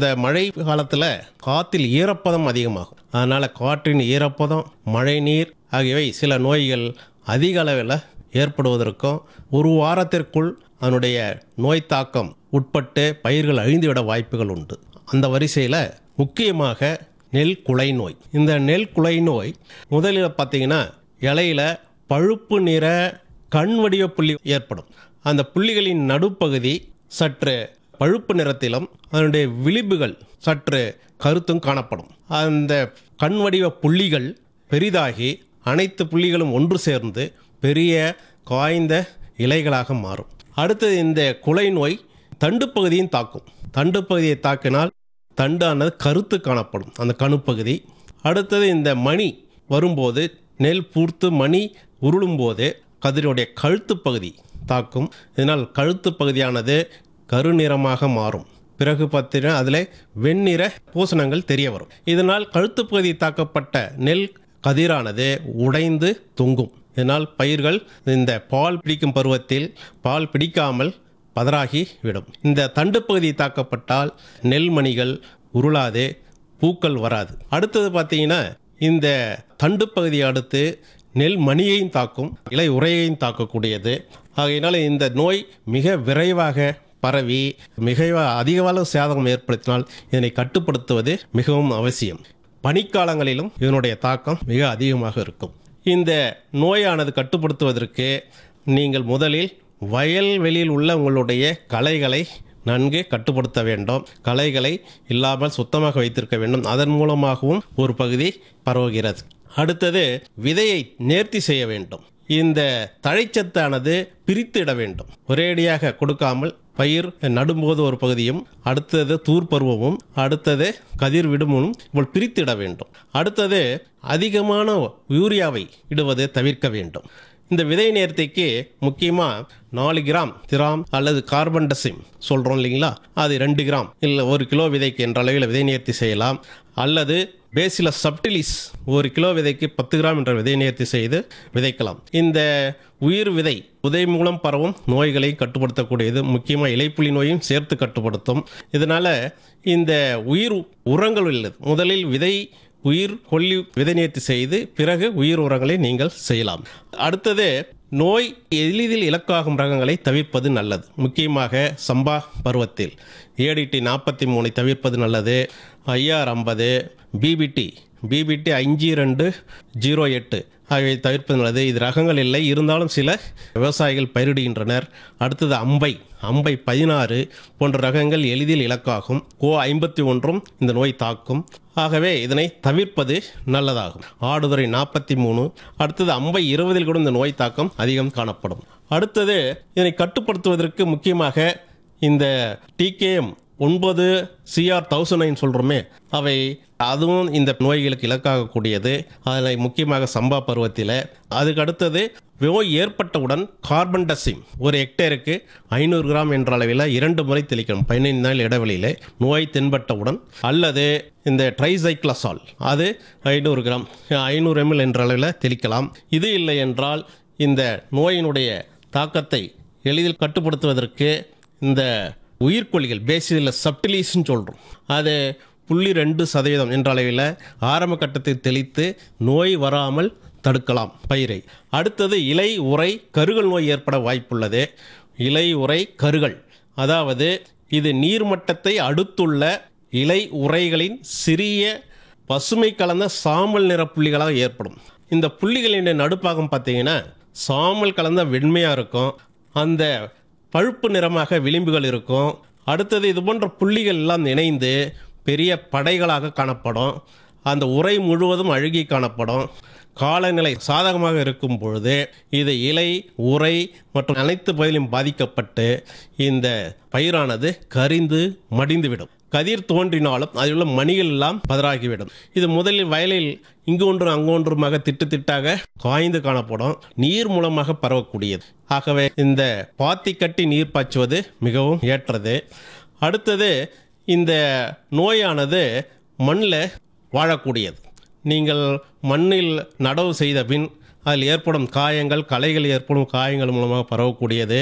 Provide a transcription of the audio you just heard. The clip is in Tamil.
இந்த மழை காலத்தில் காற்றில் ஈரப்பதம் அதிகமாகும் அதனால் காற்றின் ஈரப்பதம் மழை நீர் ஆகியவை சில நோய்கள் அதிக அளவில் ஏற்படுவதற்கும் ஒரு வாரத்திற்குள் அதனுடைய நோய் தாக்கம் உட்பட்டு பயிர்கள் அழிந்துவிட வாய்ப்புகள் உண்டு அந்த வரிசையில் முக்கியமாக நெல் குலை நோய் இந்த நெல் குலை நோய் முதலில் பார்த்தீங்கன்னா இலையில பழுப்பு நிற கண் வடிவ புள்ளி ஏற்படும் அந்த புள்ளிகளின் நடுப்பகுதி சற்று பழுப்பு நிறத்திலும் அதனுடைய விளிம்புகள் சற்று கருத்தும் காணப்படும் அந்த கண் வடிவ புள்ளிகள் பெரிதாகி அனைத்து புள்ளிகளும் ஒன்று சேர்ந்து பெரிய காய்ந்த இலைகளாக மாறும் அடுத்தது இந்த குலை நோய் தண்டு பகுதியும் தாக்கும் தண்டு பகுதியை தாக்கினால் தண்டானது கருத்து காணப்படும் அந்த கணுப்பகுதி அடுத்தது இந்த மணி வரும்போது நெல் பூர்த்து மணி உருளும்போது கதிரினுடைய கழுத்து பகுதி தாக்கும் இதனால் கழுத்து பகுதியானது கருநிறமாக மாறும் பிறகு பார்த்தீங்கன்னா அதில் வெண்ணிற பூசணங்கள் தெரிய வரும் இதனால் கழுத்து பகுதி தாக்கப்பட்ட நெல் கதிரானது உடைந்து தொங்கும் இதனால் பயிர்கள் இந்த பால் பிடிக்கும் பருவத்தில் பால் பிடிக்காமல் பதறாகி விடும் இந்த தண்டு பகுதி தாக்கப்பட்டால் நெல்மணிகள் உருளாது பூக்கள் வராது அடுத்தது பார்த்தீங்கன்னா இந்த தண்டு பகுதியை அடுத்து நெல் மணியையும் தாக்கும் இலை உரையையும் தாக்கக்கூடியது ஆகையினால இந்த நோய் மிக விரைவாக பரவி மிக அதிக அளவு சேதம் ஏற்படுத்தினால் இதனை கட்டுப்படுத்துவது மிகவும் அவசியம் பனிக்காலங்களிலும் இதனுடைய தாக்கம் மிக அதிகமாக இருக்கும் இந்த நோயானது கட்டுப்படுத்துவதற்கு நீங்கள் முதலில் வயல்வெளியில் உள்ள உங்களுடைய களைகளை நன்கு கட்டுப்படுத்த வேண்டும் களைகளை இல்லாமல் சுத்தமாக வைத்திருக்க வேண்டும் அதன் மூலமாகவும் ஒரு பகுதி பரவுகிறது அடுத்தது விதையை நேர்த்தி செய்ய வேண்டும் இந்த தழைச்சத்தானது பிரித்திட வேண்டும் ஒரேடியாக கொடுக்காமல் பயிர் நடும்போது ஒரு பகுதியும் அடுத்தது தூர் பருவமும் அடுத்தது கதிர் விடுமும் இவள் பிரித்திட வேண்டும் அடுத்தது அதிகமான யூரியாவை இடுவதை தவிர்க்க வேண்டும் இந்த விதை நேர்த்திக்கு முக்கியமாக நாலு கிராம் திராம் அல்லது கார்பன் டசிம் சொல்கிறோம் இல்லைங்களா அது ரெண்டு கிராம் இல்லை ஒரு கிலோ விதைக்கு என்ற அளவில் விதை நேர்த்தி செய்யலாம் அல்லது பேசிலஸ் சப்டிலிஸ் ஒரு கிலோ விதைக்கு பத்து கிராம் என்ற விதை நேர்த்தி செய்து விதைக்கலாம் இந்த உயிர் விதை விதை மூலம் பரவும் நோய்களை கட்டுப்படுத்தக்கூடியது முக்கியமாக இலைப்புலி நோயும் சேர்த்து கட்டுப்படுத்தும் இதனால் இந்த உயிர் உரங்கள் உள்ளது முதலில் விதை உயிர் கொல்லி விதை நேர்த்தி செய்து பிறகு உயிர் உரங்களை நீங்கள் செய்யலாம் அடுத்தது நோய் எளிதில் இலக்காகும் ரகங்களை தவிர்ப்பது நல்லது முக்கியமாக சம்பா பருவத்தில் ஏடிடி நாற்பத்தி மூணை தவிர்ப்பது நல்லது ஐஆர் ஐம்பது பிபிடி பிபிடி அஞ்சு ரெண்டு ஜீரோ எட்டு ஆகியவை தவிர்ப்பது நல்லது இது ரகங்கள் இல்லை இருந்தாலும் சில விவசாயிகள் பயிரிடுகின்றனர் அடுத்தது அம்பை அம்பை பதினாறு போன்ற ரகங்கள் எளிதில் இலக்காகும் கோ ஐம்பத்தி ஒன்றும் இந்த நோய் தாக்கும் ஆகவே இதனை தவிர்ப்பது நல்லதாகும் ஆடுதுறை நாற்பத்தி மூணு அடுத்தது அம்பை இருபதில் கூட இந்த நோய் தாக்கம் அதிகம் காணப்படும் அடுத்தது இதனை கட்டுப்படுத்துவதற்கு முக்கியமாக இந்த டிகேஎம் ஒன்பது சிஆர் தௌசண்ட் நைன் சொல்கிறோமே அவை அதுவும் இந்த நோய்களுக்கு இலக்காகக்கூடியது அதில் முக்கியமாக சம்பா பருவத்தில் அதுக்கு அடுத்தது நோய் ஏற்பட்டவுடன் கார்பன் டசிம் ஒரு ஹெக்டேருக்கு ஐநூறு கிராம் என்ற அளவில் இரண்டு முறை தெளிக்கணும் பதினைந்து நாள் இடைவெளியில் நோய் தென்பட்டவுடன் அல்லது இந்த ட்ரைசைக்ளசால் அது ஐநூறு கிராம் ஐநூறு எம்எல் என்ற அளவில் தெளிக்கலாம் இது இல்லை என்றால் இந்த நோயினுடைய தாக்கத்தை எளிதில் கட்டுப்படுத்துவதற்கு இந்த உயிர்கொல்லிகள் பேசியில் சப்டிலீஸ்ன்னு சொல்கிறோம் அது புள்ளி ரெண்டு சதவீதம் என்ற அளவில் ஆரம்ப கட்டத்தில் தெளித்து நோய் வராமல் தடுக்கலாம் பயிரை அடுத்தது இலை உரை கருகல் நோய் ஏற்பட வாய்ப்புள்ளது இலை உரை கருகல் அதாவது இது நீர்மட்டத்தை அடுத்துள்ள இலை உரைகளின் சிறிய பசுமை கலந்த சாம்பல் நிற புள்ளிகளாக ஏற்படும் இந்த புள்ளிகளின் நடுப்பாகம் பார்த்தீங்கன்னா சாம்பல் கலந்த வெண்மையாக இருக்கும் அந்த பழுப்பு நிறமாக விளிம்புகள் இருக்கும் அடுத்தது இது போன்ற புள்ளிகள் எல்லாம் இணைந்து பெரிய படைகளாக காணப்படும் அந்த உரை முழுவதும் அழுகி காணப்படும் காலநிலை சாதகமாக இருக்கும் பொழுது இது இலை உரை மற்றும் அனைத்து பகுதியிலும் பாதிக்கப்பட்டு இந்த பயிரானது கரிந்து மடிந்துவிடும் கதிர் தோன்றினாலும் அதில் உள்ள மணிகள் எல்லாம் பதறாகிவிடும் இது முதலில் வயலில் இங்கு ஒன்றும் அங்கு ஒன்றுமாக திட்டு திட்டாக காய்ந்து காணப்படும் நீர் மூலமாக பரவக்கூடியது ஆகவே இந்த பாத்தி கட்டி நீர் பாய்ச்சுவது மிகவும் ஏற்றது அடுத்தது இந்த நோயானது மண்ணில் வாழக்கூடியது நீங்கள் மண்ணில் நடவு செய்த பின் அதில் ஏற்படும் காயங்கள் களைகள் ஏற்படும் காயங்கள் மூலமாக பரவக்கூடியது